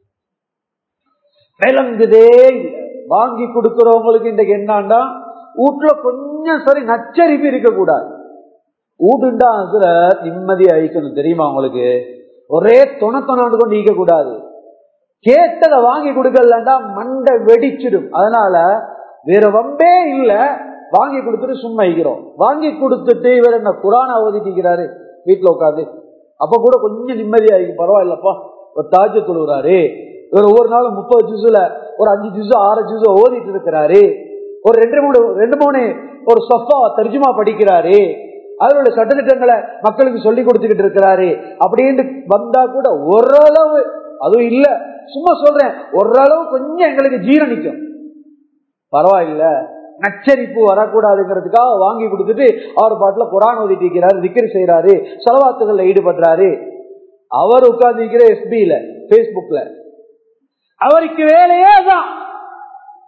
விளங்குதே வாங்கி கொடுக்கிறவங்களுக்கு இன்றைக்கு என்னன்னா வீட்டுல கொஞ்சம் சரி நச்சரிப்பு இருக்கக்கூடாது வீட்டுண்டா அதுல நிம்மதி அழிக்கணும் தெரியுமா உங்களுக்கு ஒரே துணை துணாண்டு கொண்டு ஈக்க கூடாது கேட்டதை வாங்கி கொடுக்கலண்டா மண்டை வெடிச்சிடும் அதனால வேற வம்பே இல்ல வாங்கி கொடுத்துட்டு சும்மா இருக்கிறோம் வாங்கி கொடுத்துட்டு இவர் என்ன குரான ஓதிட்டிருக்கிறாரு வீட்டுல உட்காந்து அப்ப கூட கொஞ்சம் நிம்மதியாயிருக்கு பரவாயில்லப்பா ஒரு தாஜ தொழுகிறாரு இவர் ஒவ்வொரு நாளும் முப்பது ஜூஸ்ல ஒரு அஞ்சு ஜூஸ் ஆறு ஜூஸ் ஓதிட்டு இருக்கிறாரு ஒரு ரெண்டு மூணு ரெண்டு மூணு ஒரு சொஃபா தர்ஜுமா படிக்கிறாரு அதனுடைய சட்டத்திட்டங்களை மக்களுக்கு சொல்லி கொடுத்துக்கிட்டு இருக்கிறாரு அப்படின்னு வந்தா கூட ஓரளவு அதுவும் இல்ல சும்மா சொல்றேன் ஓரளவு கொஞ்சம் எங்களுக்கு ஜீரணிக்கும் பரவாயில்ல நச்சரிப்பு வரக்கூடாதுங்கிறதுக்காக வாங்கி கொடுத்துட்டு அவர் பாட்டுல குரான் ஓதிட்டு இருக்கிறாரு திக்கரி செய்யறாரு செலவாத்துகள்ல ஈடுபடுறாரு அவர் உட்கார்ந்து எஸ்பியில பேஸ்புக்ல அவருக்கு வேலையே தான்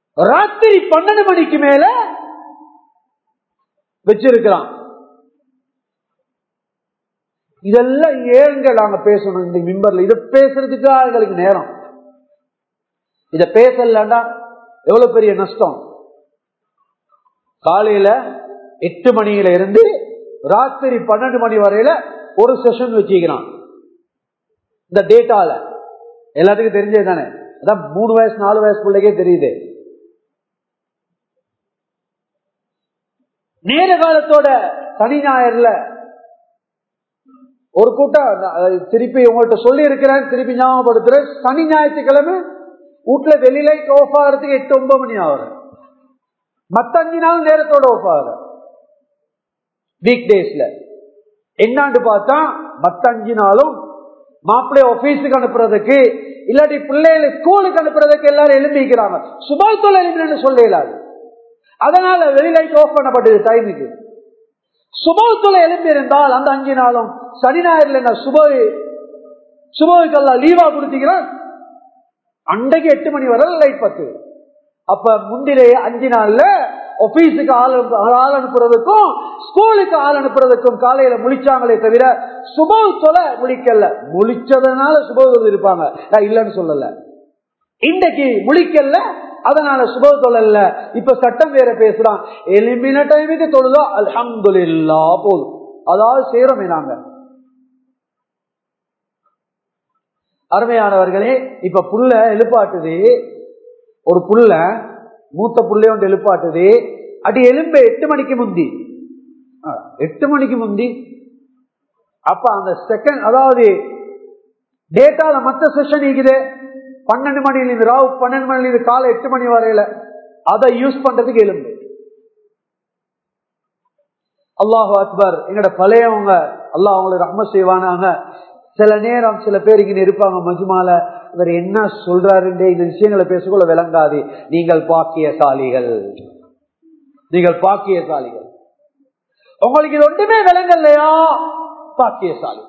ராத்திரி பன்னெண்டு மணிக்கு மேல வச்சிருக்கிறான் இதெல்லாம் ஏங்க நாங்க பேசணும் இந்த மிம்பர்ல இதை பேசுறதுக்கா எங்களுக்கு நேரம் இத பேசலண்டா எவ்வளவு பெரிய நஷ்டம் காலையில எட்டு மணியில இருந்து ராத்திரி பன்னெண்டு மணி வரையில ஒரு செஷன் வச்சுக்கிறான் இந்த டேட்டால எல்லாத்துக்கும் தெரிஞ்சது தானே அதான் மூணு வயசு நாலு வயசு பிள்ளைக்கே தெரியுது நேர காலத்தோட சனி ஞாயிறுல ஒரு கூட்டம் அஹ், திருப்பி உங்கள்கிட்ட சொல்லி இருக்கிறேன் திருப்பி ஞாபகப்படுத்துறேன் சனி ஞாயிற்றுக்கிழமை வீட்டுல வெளியில ஆஃப் ஆகிறதுக்கு எட்டு ஒன்பது மணி ஆகுது மத்த அஞ்சு நாள் நேரத்தோட ஆஃப் ஆகுது வீக் டேஸ்ல என்னாண்டு பார்த்தா மத்த அஞ்சு நாளும் மாப்பிள்ளை ஆபீஸுக்கு அனுப்புறதுக்கு இல்லாட்டி பிள்ளைகளை ஸ்கூலுக்கு அனுப்புறதுக்கு எல்லாரும் எழுந்திக்கிறாங்க சுபால் தொழில் எழுப்பினு சொல்ல இயலாது அதனால வெளிலைட் ஆஃப் பண்ணப்பட்டது டைமுக்கு சுபத்துல எழுப்பி இருந்தால் அந்த அஞ்சு நாளும் சனி ஞாயிறுல என்ன சுப சுபவுக்கெல்லாம் லீவா கொடுத்தீங்கன்னா அன்றைக்கு எட்டு மணி வரை லைட் பத்து அப்ப முந்திலே அஞ்சு நாள்ல ஆபீஸுக்கு ஆள் அனுப்பு- ஆள் அனுப்புறதுக்கும் ஸ்கூலுக்கு ஆள் அனுப்புறதுக்கும் காலையில முழிச்சாங்களே தவிர சுபவ் தொலை முழிக்கல முழிச்சதுனால சுபவ் இருப்பாங்க நான் இல்லைன்னு சொல்லல இன்றைக்கு முழிக்கல அதனால சுபவ தொழல்ல இப்ப சட்டம் வேற பேசுறான் எலிமின டைமுக்கு தொழுதா அல்ஹம்துலில்லா போதும் அதாவது சேரமே நாங்க அருமையானவர்களே இப்ப புல்ல எழுப்பாட்டுது ஒரு புல்ல மூத்த புள்ளைய ஒன்று எழுப்பாட்டுது அடி எலும்பு எட்டு மணிக்கு முந்தி ஆ, எட்டு மணிக்கு முந்தி அப்ப அந்த செகண்ட் அதாவது டேட்டால மத்த செஷன் இருக்குது பன்னெண்டு மணில இருந்து ராவு பன்னெண்டு மணில இருந்து காலை எட்டு மணி வரையில அதை யூஸ் பண்றதுக்கு எலும்பு அல்லாஹு அக்பர் எங்கட பழையவங்க அல்லாஹ் அவங்களுக்கு ரஹ்ம செய்வானாங்க சில நேரம் சில பேர் இங்க இருப்பாங்க மஜ்மால இவர் என்ன சொல்றாருன்றே இந்த விஷயங்களை பேசக்குள்ள விளங்காது நீங்கள் பாக்கியசாலிகள் நீங்கள் பாக்கியசாலிகள் உங்களுக்கு இது ஒன்றுமே விளங்கலையா பாக்கியசாலி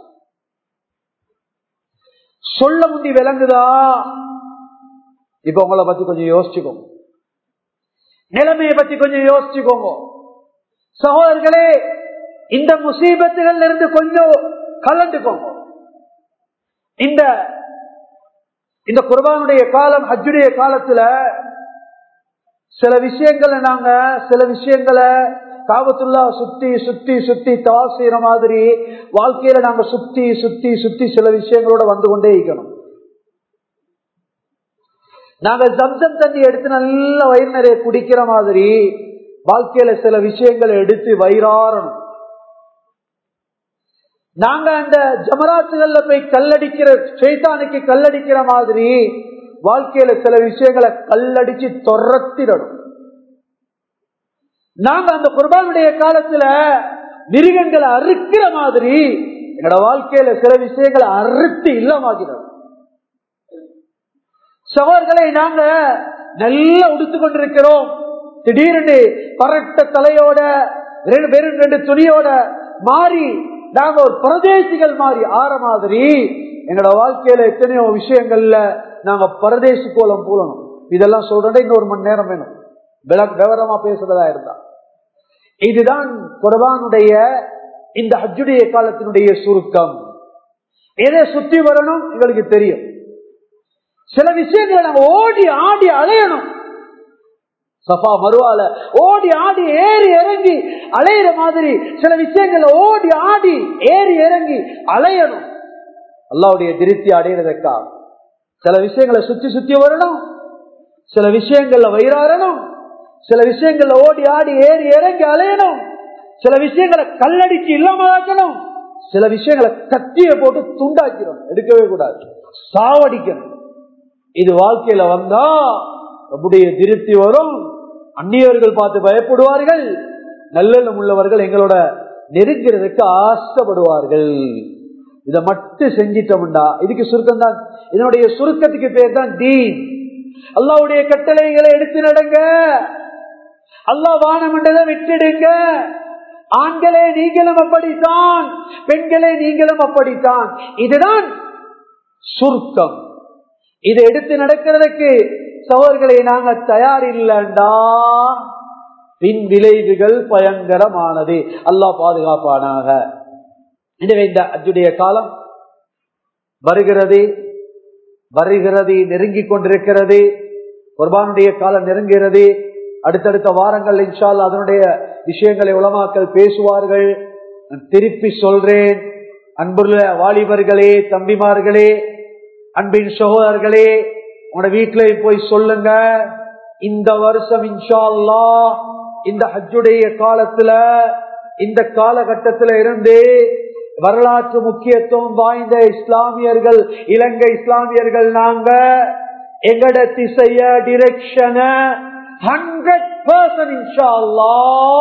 சொல்ல முந்தி விளங்குதா இப்ப உங்களை பத்தி கொஞ்சம் யோசிச்சுக்கோங்க நிலைமையை பத்தி கொஞ்சம் யோசிச்சுக்கோங்க சகோதரர்களே இந்த முசீபத்துகள் இருந்து கொஞ்சம் கலந்துக்கோங்க இந்த இந்த குர்பானுடைய காலம் ஹஜ்ஜுடைய காலத்துல சில விஷயங்களை நாங்க சில விஷயங்களை காபத்துல்லா சுத்தி சுத்தி சுத்தி தவா செய்யற மாதிரி வாழ்க்கையில நாங்க சுத்தி சுத்தி சுத்தி சில விஷயங்களோட வந்து கொண்டே இருக்கணும் நாங்க ஜம்சம் தண்ணி எடுத்து நல்ல வயிறு நிறைய குடிக்கிற மாதிரி வாழ்க்கையில சில விஷயங்களை எடுத்து வயிறாரணும் நாங்க அந்த ஜமராத்துகள்ல போய் கல்லடிக்கிற சைத்தானுக்கு கல்லடிக்கிற மாதிரி வாழ்க்கையில சில விஷயங்களை கல்லடிச்சு தொரத்திடணும் நாங்க அந்த குர்பானுடைய காலத்துல மிருகங்களை அறுக்கிற மாதிரி எங்களோட வாழ்க்கையில சில விஷயங்களை அறுத்து இல்லமாக்கிறோம் சவால்களை நாங்க நல்லா உடுத்து கொண்டிருக்கிறோம் திடீரென்று பரட்ட தலையோட ரெண்டு வெறும் ரெண்டு துணியோட மாறி நாங்க ஒரு பிரதேசிகள் மாறி ஆற மாதிரி எங்களோட வாழ்க்கையில எத்தனையோ விஷயங்கள்ல நாங்க பரதேசி கோலம் பூலணும் இதெல்லாம் சொல்றேன் இன்னொரு மணி நேரம் வேணும் விள- விவரமா பேசுறதா இருந்தா இதுதான் குர்பானுடைய இந்த ஹஜ்ஜுடைய காலத்தினுடைய சுருக்கம் எதை சுத்தி வரணும் எங்களுக்கு தெரியும் சில விஷயங்களை நாங்க ஓடி ஆடி அலையணும் சஃபா மறுவால ஓடி ஆடி ஏறி இறங்கி அலையிற மாதிரி சில விஷயங்களை ஓடி ஆடி ஏறி இறங்கி அலையணும் அல்லாவுடைய திருப்தி அடையிறதுக்கா சில விஷயங்களை சுத்தி சுத்தி வரணும் சில விஷயங்கள்ல வயிறாரணும் சில விஷயங்கள்ல ஓடி ஆடி ஏறி இறங்கி அலையணும் சில விஷயங்களை கல்லடிச்சு இல்லாமலாக்கணும் சில விஷயங்களை கத்திய போட்டு துண்டாக்கிறோம் எடுக்கவே கூடாது சாவடிக்கணும் இது வாழ்க்கையில வந்தா நம்முடைய திருப்தி வரும் அந்நியவர்கள் பார்த்து பயப்படுவார்கள் நல்லெண்ணம் உள்ளவர்கள் எங்களோட நெருங்கிறதுக்கு ஆசைப்படுவார்கள் இதை மட்டும் செஞ்சிட்டோம்டா இதுக்கு சுருக்கம் தான் இதனுடைய சுருக்கத்துக்கு பேர் தான் தீன் அல்லாவுடைய கட்டளைகளை எடுத்து நடங்க அல்லாஹ் வானம் என்றதை விட்டுடுங்க ஆண்களே நீங்களும் அப்படித்தான் பெண்களே நீங்களும் அப்படித்தான் இதுதான் சுருக்கம் இதை எடுத்து நடக்கிறதுக்கு சவர்களை நாங்க தயார் இல்லண்டா பின் விளைவுகள் பயங்கரமானது அல்லாஹ் பாதுகாப்பானாக எனவே இந்த அஜுடைய காலம் வருகிறது வருகிறது நெருங்கிக் கொண்டிருக்கிறது குர்பானுடைய காலம் நெருங்குகிறது அடுத்தடுத்த வாரங்கள் இன்ஷால் அதனுடைய விஷயங்களை உலமாக்கல் பேசுவார்கள் நான் திருப்பி சொல்றேன் அன்புள்ள வாலிபர்களே தம்பிமார்களே அன்பின் சகோதரர்களே உங்களோட வீட்டுல போய் சொல்லுங்க இந்த வருஷம் இன்ஷா அல்லா இந்த ஹஜ்ஜுடைய காலத்துல இந்த காலகட்டத்தில இருந்து வரலாற்று முக்கியத்துவம் வாய்ந்த இஸ்லாமியர்கள் இலங்கை இஸ்லாமியர்கள் நாங்க எங்கட திசைய டிரெக்ஷன ஹண்ட்ரட் பர்சன்ட் இன்ஷா அல்லா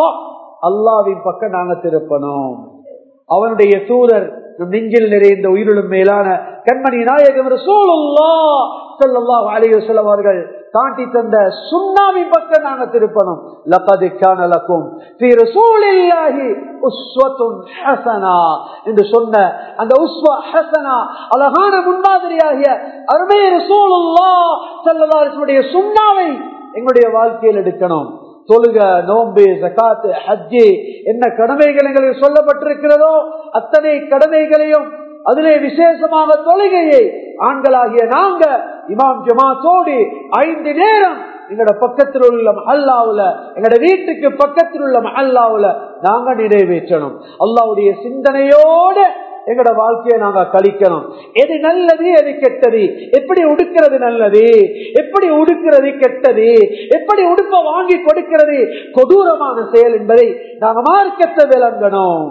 அல்லாவின் பக்கம் நாங்க திருப்பணும் அவனுடைய தூதர் நம் நெஞ்சில் நிறைந்த உயிரிலும் மேலான கண்மணி நாயகம் ரசூலுல்லா ஸல்லல்லாஹு அலைஹி வஸல்லம் அவர்கள் காட்டி தந்த சுண்ணாவின் பக்கம் நாங்க திருப்பணும் லகத் கான லக்கும் ஃபீ ரசூலில்லாஹி உஸ்வத்துன் ஹஸனா என்று சொன்ன அந்த உஸ்வா ஹஸனா அழகான முன்மாதிரியாகிய அருமை ரசூலுல்லாஹ் ஸல்லல்லாஹு அலைஹி வஸல்லம் சுண்ணாவை எங்களுடைய வாழ்க்கையில் எடுக்கணும் தொழுக நோம்பு ஜக்காத்து ஹஜ்ஜி என்ன கடமைகள் எங்களுக்கு சொல்லப்பட்டிருக்கிறதோ அத்தனை கடமைகளையும் அதிலே விசேஷமாக தொழுகையை ஆண்களாகிய நாங்க இமாம் ஜமாத்தோடு ஐந்து நேரம் எங்களோட பக்கத்தில் உள்ள மஹல்லாவுல எங்களோட வீட்டுக்கு பக்கத்தில் உள்ள மஹல்லாவுல நாங்க நிறைவேற்றணும் அல்லாவுடைய சிந்தனையோடு எங்களோட வாழ்க்கையை நாங்க கழிக்கணும் எது நல்லது எது கெட்டது எப்படி உடுக்கிறது நல்லது எப்படி உடுக்கிறது கெட்டது எப்படி உடுப்ப வாங்கி கொடுக்கிறது கொடூரமான செயல் என்பதை நாங்க மார்க்கத்தை விளங்கணும்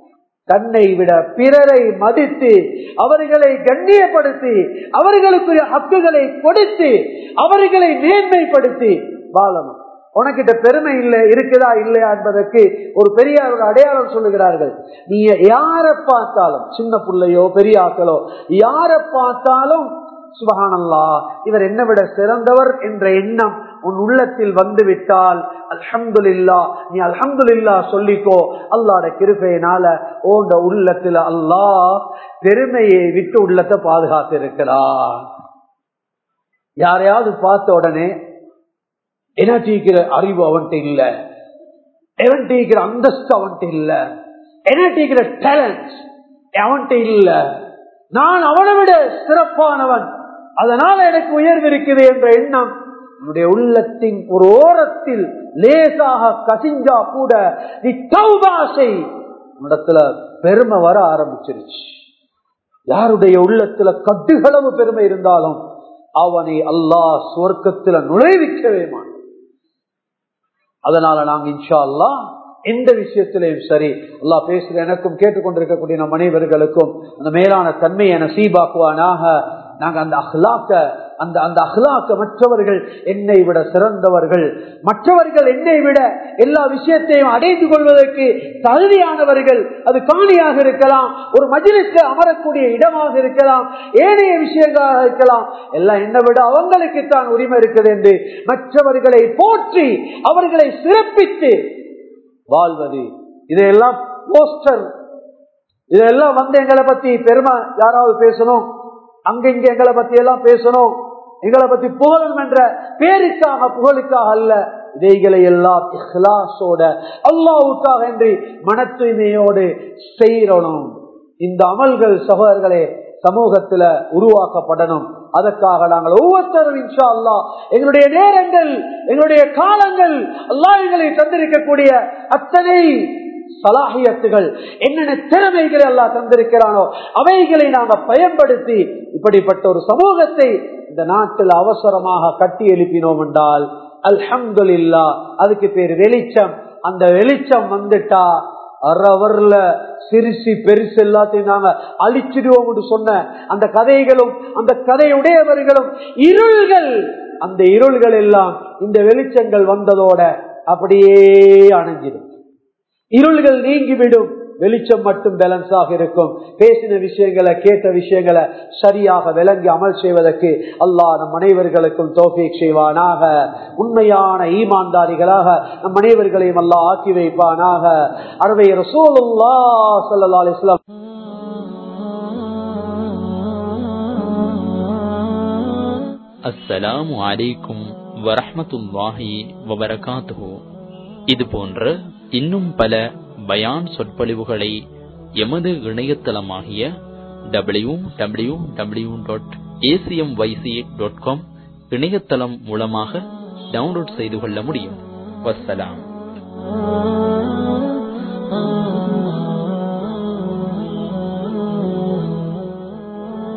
தன்னை விட பிறரை மதித்து அவர்களை கண்ணியப்படுத்தி அவர்களுக்குரிய ஹக்குகளை கொடுத்து அவர்களை மேன்மைப்படுத்தி வாழணும் உனக்கிட்ட பெருமை இல்லை இருக்குதா இல்லையா என்பதற்கு ஒரு பெரிய அடையாளம் சொல்லுகிறார்கள் நீ யார பார்த்தாலும் சின்ன பிள்ளையோ பெரிய ஆக்களோ யார பார்த்தாலும் சுபகானல்லா இவர் என்ன விட சிறந்தவர் என்ற எண்ணம் உன் உள்ளத்தில் வந்து விட்டால் அல்ஹம்துலில்லா நீ அல்ஹம்துலில்லா சொல்லிக்கோ அல்லாட கிருப்பையினால ஓண்ட உள்ளத்துல அல்லாஹ் பெருமையை விட்டு உள்ளத்தை பாதுகாத்து இருக்கிறார் யாரையாவது பார்த்த உடனே என்ன டீக்கிற அறிவு அவன்கிட்ட இல்ல எவன் டீக்கிற அந்தஸ்து அவன்கிட்ட இல்ல என்ன டீக்கிற டேலண்ட் அவன்கிட்ட இல்ல நான் அவனை விட சிறப்பானவன் அதனால எனக்கு உயர்வு இருக்குது என்ற எண்ணம் என்னுடைய உள்ளத்தின் ஒரு ஓரத்தில் லேசாக கசிஞ்சா கூட நீ தௌபாசை இடத்துல பெருமை வர ஆரம்பிச்சிருச்சு யாருடைய உள்ளத்துல கட்டுகளவு பெருமை இருந்தாலும் அவனை அல்லாஹ் சுவர்க்கத்துல நுழைவிக்கவே மாட்டான் அதனால நாங்க இன்ஷா அல்லா எந்த விஷயத்திலையும் சரி அல்லா பேசுற எனக்கும் கேட்டுக்கொண்டிருக்கக்கூடிய நம் அனைவர்களுக்கும் அந்த மேலான தன்மையை நசீபாக்குவானாக நாங்க அந்த அஹ்லாக்க அந்த அந்த அஹ்லாக்க மற்றவர்கள் என்னை விட சிறந்தவர்கள் மற்றவர்கள் என்னை விட எல்லா விஷயத்தையும் அடைந்து கொள்வதற்கு தகுதியானவர்கள் அது காணியாக இருக்கலாம் ஒரு மஜிலிஸ்ல அமரக்கூடிய இடமாக இருக்கலாம் ஏனைய விஷயங்களாக இருக்கலாம் எல்லாம் என்னை விட அவங்களுக்கு தான் உரிமை இருக்குது என்று மற்றவர்களை போற்றி அவர்களை சிறப்பித்து வாழ்வது இதையெல்லாம் போஸ்டர் இதெல்லாம் வந்து எங்களை பத்தி பெருமை யாராவது பேசணும் அங்க இங்க எங்களை பத்தி எல்லாம் பேசணும் எங்களை பத்தி புகழும் என்ற பேருக்காக புகழுக்காக அல்ல இதைகளை எல்லாம் இஹ்லாசோட அல்லாவுக்காக என்று மன தூய்மையோடு செய்யணும் இந்த அமல்கள் சகோதரர்களே சமூகத்துல உருவாக்கப்படணும் அதற்காக நாங்கள் ஒவ்வொருத்தரும் இன்ஷா அல்லா எங்களுடைய நேரங்கள் எங்களுடைய காலங்கள் அல்லா எங்களை தந்திருக்கக்கூடிய அத்தனை சலாகியத்துகள் என்னென்ன திறமைகளை அல்லா தந்திருக்கிறானோ அவைகளை நாங்க பயன்படுத்தி இப்படிப்பட்ட ஒரு சமூகத்தை இந்த நாட்டில் அவசரமாக கட்டி எழுப்பினோம் என்றால் அல்ஹம்துல்லா அதுக்கு பேர் வெளிச்சம் அந்த வெளிச்சம் வந்துட்டா அறவர்ல சிரிசி பெருசு எல்லாத்தையும் நாங்க அழிச்சிடுவோம் சொன்ன அந்த கதைகளும் அந்த கதையுடையவர்களும் இருள்கள் அந்த இருள்கள் எல்லாம் இந்த வெளிச்சங்கள் வந்ததோட அப்படியே அணைஞ்சிடும் இருள்கள் நீங்கிவிடும் வெளிச்சம் மட்டும் பேலன்ஸாக இருக்கும் பேசின விஷயங்களை கேட்ட விஷயங்களை சரியாக விளங்கி அமல் செய்வதற்கு அல்லாஹ் நம் அனைவர்களுக்கும் தோஃபீக் செய்வானாக உண்மையான ஈமான்தாரிகளாக நம் அனைவர்களையும் அல்லாஹ் ஆக்கி வைப்பானாக அறவை ரசூலுல்லா சல்லா அலிஸ்லாம் அஸ்ஸலாமு அலைக்கும் வரஹ்மத்துல்லாஹி வபரகாத்துஹு இது போன்ற இன்னும் பல பயான் சொற்பொழிவுகளை எமது இணையதளமாகிய W W W dot ACM YC dot com இணையதளம் மூலமாக டவுன்லோட் செய்து கொள்ள முடியும் வஸ்ஸலாம்